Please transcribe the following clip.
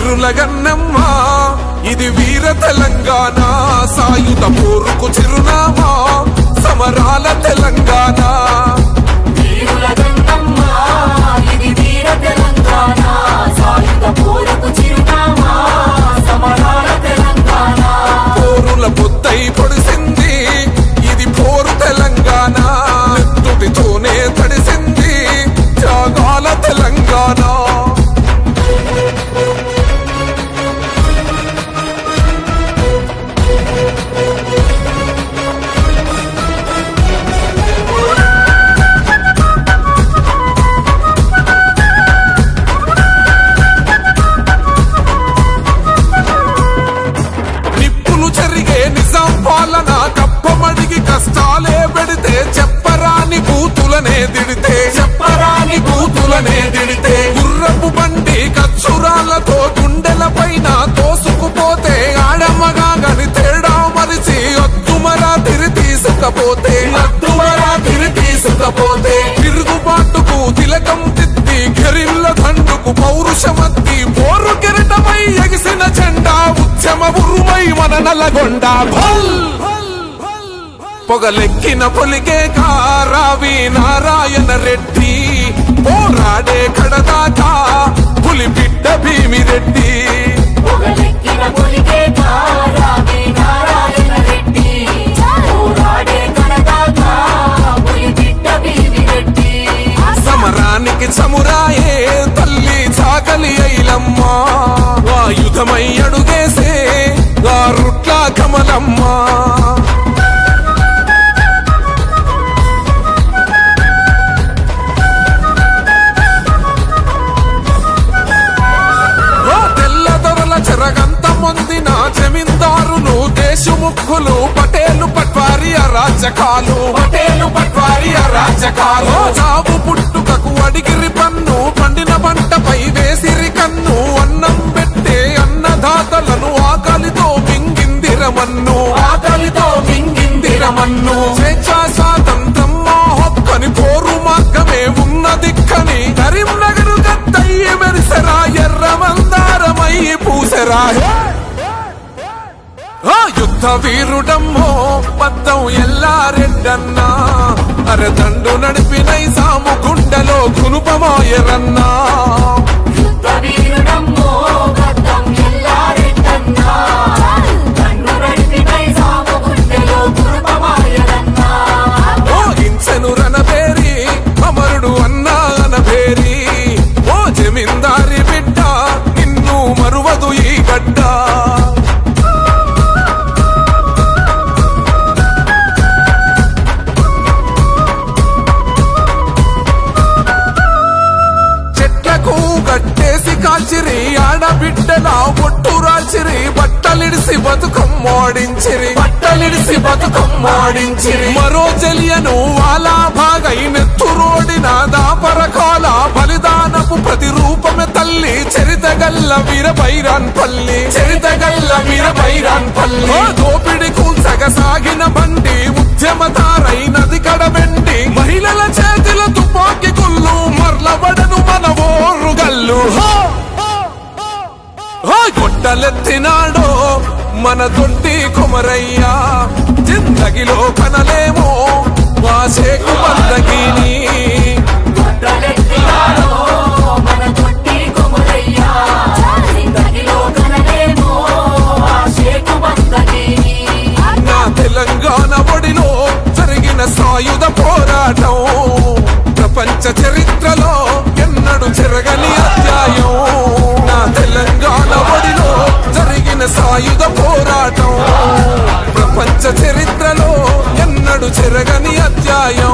సిరుల గన్నమ్మ ఇది వీర తెలంగాణ సాయుధ పోరుకు చిరునామా సమరాల తెలంగాణ వీరుల గంగమ్మ ఇది వీర తెలంగాణ సాయుధ పోరుకు చిరునామా సమరాల తెలంగాణ పోరుల పొద్దై పొడిసింది ఇది పోరు తెలంగాణ నెత్తుటితోనే తడిసింది త్యాగాల తెలంగాణ నిప్పులు చెరిగే నిజాం పాలన కప్పమడిగి కష్టాలే పెడితే చెప్పరాని బూతులనే దిడితే చెప్పరాని బూతులనే దిడితే గుర్రపు బండి కచ్చురాలతో గుండెల పైన తోసుకుపోతే ఆడమ్మగా గని తేడా మరిచి అత్తుమరా తిరి తీసుకపోతే అత్తుమరా తిరి తీసుకపోతే తిరుగుబాటుకు తిలకం తిత్తి ఘరిల్ల దండుకు పౌరుషమత్తి పోరు కెరటమై ఎగిసిన జెండా ఉద్యమ ఉరుమై మన నల్లగొండ భల్ పొగలెక్కిన పొలిగే కారావి నారాయణ రెడ్డి పోరాడే కడదాకా పులి బిడ్డ భీమిరెడ్డి పొగలెక్కిన పులికే కారావి నారాయణ రెడ్డి పోరాడే కడదాకా పులి బిడ్డ బీవిరెడ్డి సమరానికి చమురాయే తల్లి చాకలి ఐలమ్మ ఆయుధమై అడుగేసే గారుట్ల కమలమ్మ ఓ తెల్ల దొరల చెరగంత మొందిన జమీందారులు దేశముఖులు పటేలు పట్వారి అరాచకాలు పటేలు పట్వారి అరాచకాలు చావు పుట్టుకకు అడిగిరి పన్ను పండిన పంటపై వేసిరి కన్ను అన్నం పెట్టే అన్నదాతలను ఆకలితో మింగిందిరమన్ను ఆకలితో మింగిందిరమన్ను స్వేచ్ఛా స్వాతంత్రం మా హక్కని పోరు మార్గమే ఉన్న దిక్కని కరీంనగర్ గద్దయ్య మెరిసరా ఎర్ర మందారమై పూసరా ఆ యుద్ధ వీరుడమ్మో పద్దం ఎల్లారెడ్డన్నా అరదండు నడిపినై సాము గుండెలో కునుపమాయరన్నా యుద్ధ వీరుడమ్మో గద్దం ఎల్లారెడ్డన్నా కన్ను నడిపినై సాము గుండెలో కురుపమాయరన్నా మోగించెను రణబేరి అమరుడు అన్నా అనబేరి ఓ జమీందారి బిడ్డ నిన్ను మరువదు ఈ గడ్డ చెట్లకు గట్టేసి కాల్చిరి ఆడబిడ్డల ఒట్టు రాల్చిరి బట్టలిడిసి బతుకమ్మాడించిరి బట్టలిడిసి బతుకమ్మాడించిరి మరో చెలియను వాలా భాగై నెత్తురోడిన దాపరకాల బలిదానపు ప్రతిరూపమే తల్లి చరితగల్ల వీర బైరాన్ పల్లి చరితగల్ల వీర బైరాన్ పల్లి దోపిడి కూల్చగ సాగిన బండి ఉద్యమతారై నది కడబెండి మహిళల చేతిల తుపాకి కుల్లు మర్లబడను మన ఓరుగల్లు హో! హో! గొడ్డలెత్తినాడో మన దొడ్డి కుమరయ్యా జిందగిలో కనలేమో వాసేకు బందగిని గొడ్డలెత్తినాడో మన తొట్టి కొమురయ్యా జిందగిలో కనలేమో ఆ షేకు బందగిని నా తెలంగాణ ఒడిలో జరిగిన సాయుధ పోరాటం ప్రపంచ చరిత్రలో ఎన్నడు చెరగని అధ్యాయం నా తెలంగాణ ఒడిలో జరిగిన సాయుధ పోరాటం ప్రపంచ చరిత్రలో ఎన్నడు చెరగని అధ్యాయం